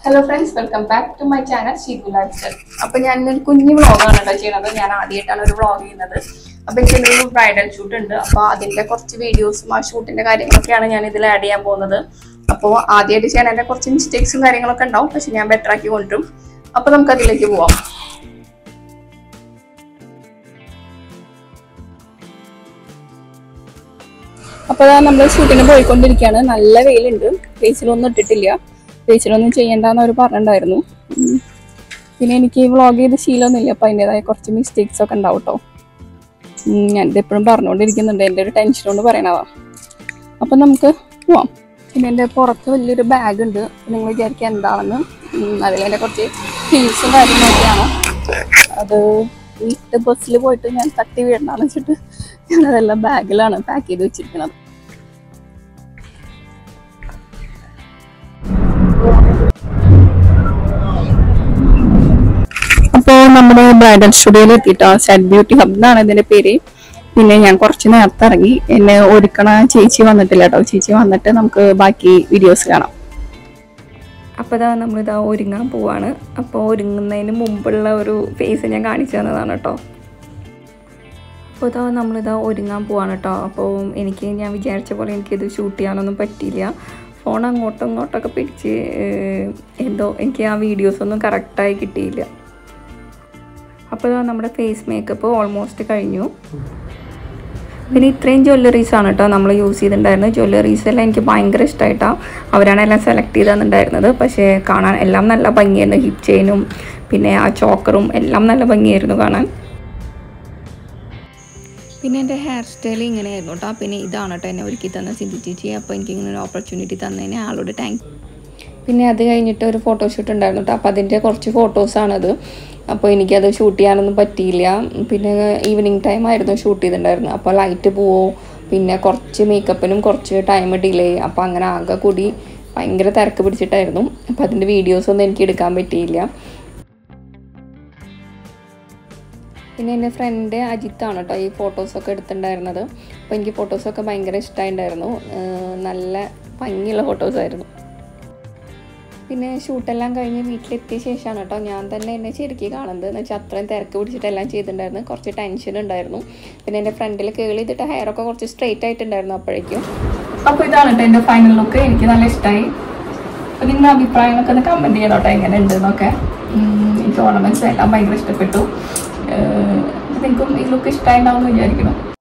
Hello friends welcome back to my channel Sheebu life style അപ്പൊ ഞാൻ ഒരു കുഞ്ഞു വ്ളോഗാണ് കേട്ടോ ചെയ്യുന്നത് ഞാൻ ആദ്യമായിട്ടാണ് ഒരു വ്ളോഗ് ചെയ്യുന്നത് അപ്പൊ എനിക്ക് ഒരു ബ്രൈഡൽ ഷൂട്ട് ഉണ്ട് അപ്പൊ അതിന്റെ കുറച്ച് വീഡിയോസും ആ ഷൂട്ടിന്റെ കാര്യങ്ങളൊക്കെയാണ് ഞാൻ ഇതിൽ ആഡ് ചെയ്യാൻ പോകുന്നത് അപ്പോൾ ആദ്യമായിട്ട് ചെയ്യാൻ എൻ്റെ കുറച്ച് മിസ്റ്റേക്സും കാര്യങ്ങളൊക്കെ ഉണ്ടാവും പക്ഷെ ഞാൻ ബെറ്റർ ആക്കി കൊണ്ടുവരും അപ്പൊ നമുക്ക് അതിലേക്ക് പോവാം അപ്പൊ നമ്മൾ ഷൂട്ടിന് പോയിക്കൊണ്ടിരിക്കുകയാണ് നല്ല വെയിലുണ്ട് ഫേസിലൊന്നും ഇട്ടിട്ടില്ല ഫേസിലൊന്നും ചെയ്യണ്ടെന്ന് അവർ പറഞ്ഞിട്ടുണ്ടായിരുന്നു ഉം. പിന്നെ എനിക്ക് വ്ളോഗ് ചെയ്ത് ശീലമൊന്നുമില്ല അപ്പൊ അതിൻ്റെതായ കുറച്ച് മിസ്റ്റേക്സ് ഒക്കെ ഉണ്ടാവും കേട്ടോ ഞാനിത് എപ്പോഴും പറഞ്ഞുകൊണ്ടിരിക്കുന്നുണ്ട് എൻ്റെ ഒരു ടെൻഷൻ കൊണ്ട് പറയണതാ അപ്പൊ നമുക്ക് പോവാം പിന്നെ എൻ്റെ പുറത്ത് വലിയൊരു ബാഗ് ഉണ്ട് നിങ്ങൾ വിചാരിക്കുക എന്താണെന്ന് അതിലെൻ്റെ കുറച്ച് ഹിൽസും കാര്യങ്ങളൊക്കെയാണ് അത് വീട്ട് ബസ്സിൽ പോയിട്ട് ഞാൻ തട്ടി വീടണമെന്ന് വെച്ചിട്ട് ഞാനതെല്ലാം ബാഗിലാണ് പാക്ക് ചെയ്ത് വെച്ചിരിക്കുന്നത് അപ്പോൾ നമ്മുടെ ബ്രൈഡൽ സ്റ്റുഡിയോയിൽ എത്തിയിട്ടോ സെറ്റ് ബ്യൂട്ടി ഹബ് എന്നാണ് ഇതിന്റെ പേര് പിന്നെ ഞാൻ കുറച്ച് നേരത്തെ ഇറങ്ങി എന്നെ ഒരുക്കണ ചേച്ചി വന്നിട്ടില്ല കേട്ടോ ചേച്ചി വന്നിട്ട് നമുക്ക് ബാക്കി വീഡിയോസ് കാണാം അപ്പോൾ ഇതാ നമ്മളിതാ ഒരുങ്ങാൻ പോവാണ് അപ്പോൾ ഒരുങ്ങുന്നതിന് മുമ്പുള്ള ഒരു ഫേസ് ഞാൻ കാണിച്ചു തന്നതാണ് കേട്ടോ അപ്പോൾ ഇതാ നമ്മളിതാ ഒരുങ്ങാൻ പോവാണ് കേട്ടോ അപ്പോൾ എനിക്ക് ഞാൻ വിചാരിച്ച പോലെ എനിക്കിത് ഷൂട്ട് ചെയ്യാനൊന്നും പറ്റിയില്ല ഫോൺ അങ്ങോട്ടും ഇങ്ങോട്ടൊക്കെ പിടിച്ച് ഏഹ്, എന്തോ എനിക്ക് ആ വീഡിയോസൊന്നും കറക്റ്റായി കിട്ടിയില്ല അപ്പോൾ ഇതാ നമ്മുടെ ഫേസ് മേക്കപ്പ് ഓൾമോസ്റ്റ് കഴിഞ്ഞു പിന്നെ ഇത്രയും ജ്വല്ലറീസ് ആണ് കേട്ടോ നമ്മൾ യൂസ് ചെയ്തിട്ടുണ്ടായിരുന്നത് ജ്വല്ലറീസ് എല്ലാം എനിക്ക് ഭയങ്കര ഇഷ്ടമായിട്ടാണ് അവരാണ് എല്ലാം സെലക്ട് ചെയ്ത് തന്നിട്ടുണ്ടായിരുന്നത് പക്ഷേ കാണാൻ എല്ലാം നല്ല ഭംഗിയായിരുന്നു ഹിപ്പ് ചെയിനും പിന്നെ ആ ചോക്കറും എല്ലാം നല്ല ഭംഗിയായിരുന്നു കാണാൻ പിന്നെ എൻ്റെ ഹെയർ സ്റ്റൈൽ ഇങ്ങനെയായിരുന്നു കേട്ടോ പിന്നെ ഇതാണ് കേട്ടോ എന്നെ ഒരുക്കി തന്ന സിന്ധു ചേച്ചി അപ്പോൾ എനിക്ക് ഇങ്ങനെ ഒരു ഓപ്പർച്യൂണിറ്റി തന്നതിന് ആളോട് താങ്ക് പിന്നെ അത് കഴിഞ്ഞിട്ട് ഒരു ഫോട്ടോഷൂട്ട് ഉണ്ടായിരുന്നു കേട്ടോ അപ്പോൾ അതിൻ്റെ കുറച്ച് ഫോട്ടോസാണത് അപ്പോൾ എനിക്കത് ഷൂട്ട് ചെയ്യാനൊന്നും പറ്റിയില്ല പിന്നെ ഈവനിങ് ടൈം ആയിരുന്നു ഷൂട്ട് ചെയ്തിട്ടുണ്ടായിരുന്നത് അപ്പോൾ ലൈറ്റ് പോവോ പിന്നെ കുറച്ച് മേക്കപ്പിനും കുറച്ച് ടൈം ഡിലേ അപ്പോൾ അങ്ങനെ ആകെ കൂടി ഭയങ്കര തിരക്ക് പിടിച്ചിട്ടായിരുന്നു അപ്പോൾ അതിൻ്റെ വീഡിയോസൊന്നും എനിക്ക് എടുക്കാൻ പറ്റിയില്ല പിന്നെ എൻ്റെ ഫ്രണ്ട് അജിത്താണ് കേട്ടോ ഈ ഫോട്ടോസൊക്കെ എടുത്തിട്ടുണ്ടായിരുന്നത് അപ്പോൾ എനിക്ക് ഫോട്ടോസൊക്കെ ഭയങ്കര ഇഷ്ടമായിട്ടുണ്ടായിരുന്നു ഏഹ് നല്ല ഭംഗിയുള്ള ഫോട്ടോസായിരുന്നു പിന്നെ ഷൂട്ടെല്ലാം കഴിഞ്ഞ് വീട്ടിലെത്തിയ ശേഷമാണ് കേട്ടോ ഞാൻ തന്നെ എന്നെ ശരിക്കും കാണുന്നത് എന്ന് വെച്ചാൽ അത്രയും തിരക്ക് പിടിച്ചിട്ടെല്ലാം ചെയ്തിട്ടുണ്ടായിരുന്നു കുറച്ച് ടെൻഷൻ ഉണ്ടായിരുന്നു പിന്നെ എൻ്റെ ഫ്രണ്ടിൽ കേളി ചെയ്തിട്ട് ഹെയറൊക്കെ കുറച്ച് സ്ട്രെയിറ്റ് ആയിട്ടുണ്ടായിരുന്നു അപ്പോഴേക്കും അപ്പോൾ ഇതാണ് കേട്ടോ എൻ്റെ ഫൈനൽ ലുക്ക് എനിക്ക് നല്ല ഇഷ്ടമായി അപ്പോൾ നിങ്ങളുടെ അഭിപ്രായങ്ങളൊക്കെ ഒന്ന് കമൻറ്റ് ചെയ്തോട്ടെ എങ്ങനെ ഉണ്ട് എന്നൊക്കെ ഉം, എനിക്ക് ഓർണമെൻറ്റ്സ് എല്ലാം ഭയങ്കര ഇഷ്ടപ്പെട്ടു ഏഹ്, നിങ്ങൾക്കും ഈ ലുക്ക് ഇഷ്ടമായിട്ടുണ്ടാവും എന്ന് വിചാരിക്കണം